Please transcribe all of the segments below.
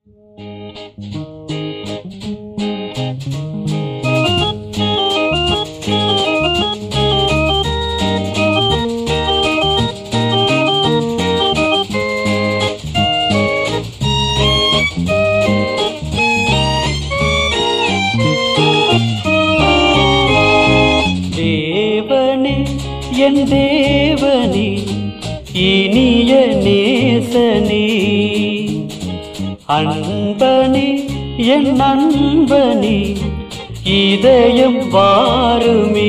தேவனே என் தேவனே இனிய நேசனே அன்பனே என் அன்பனே இதயம் வாருமே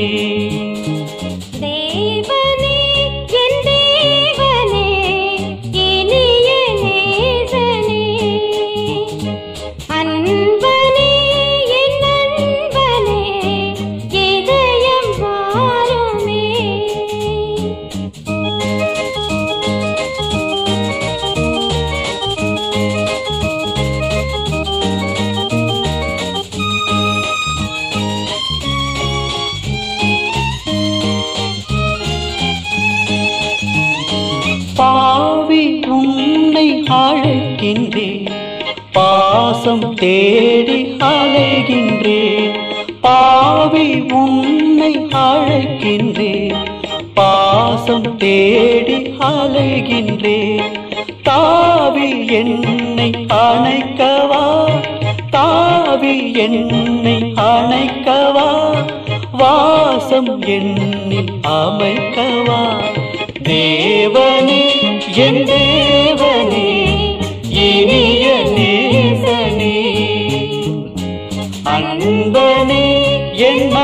தேவனே என் தேவனே இனிய நேசனே அன்பனே என் அன்பனே இதயம் வாருமே பாவி உன்னை அழைக்கின்றேன் பாசம் தேடி அலைகின்றேன் பாவி உன்னை அழைக்கின்றேன் பாசம் தேடி அலைகின்றேன் தாவி என்னை அணைக்கவா தாவி என்னை அணைக்கவா வாசம் எண்ணில் அமைக்கவா தேவனே என் தேவனே இனிய நேசனே அன்பனே என்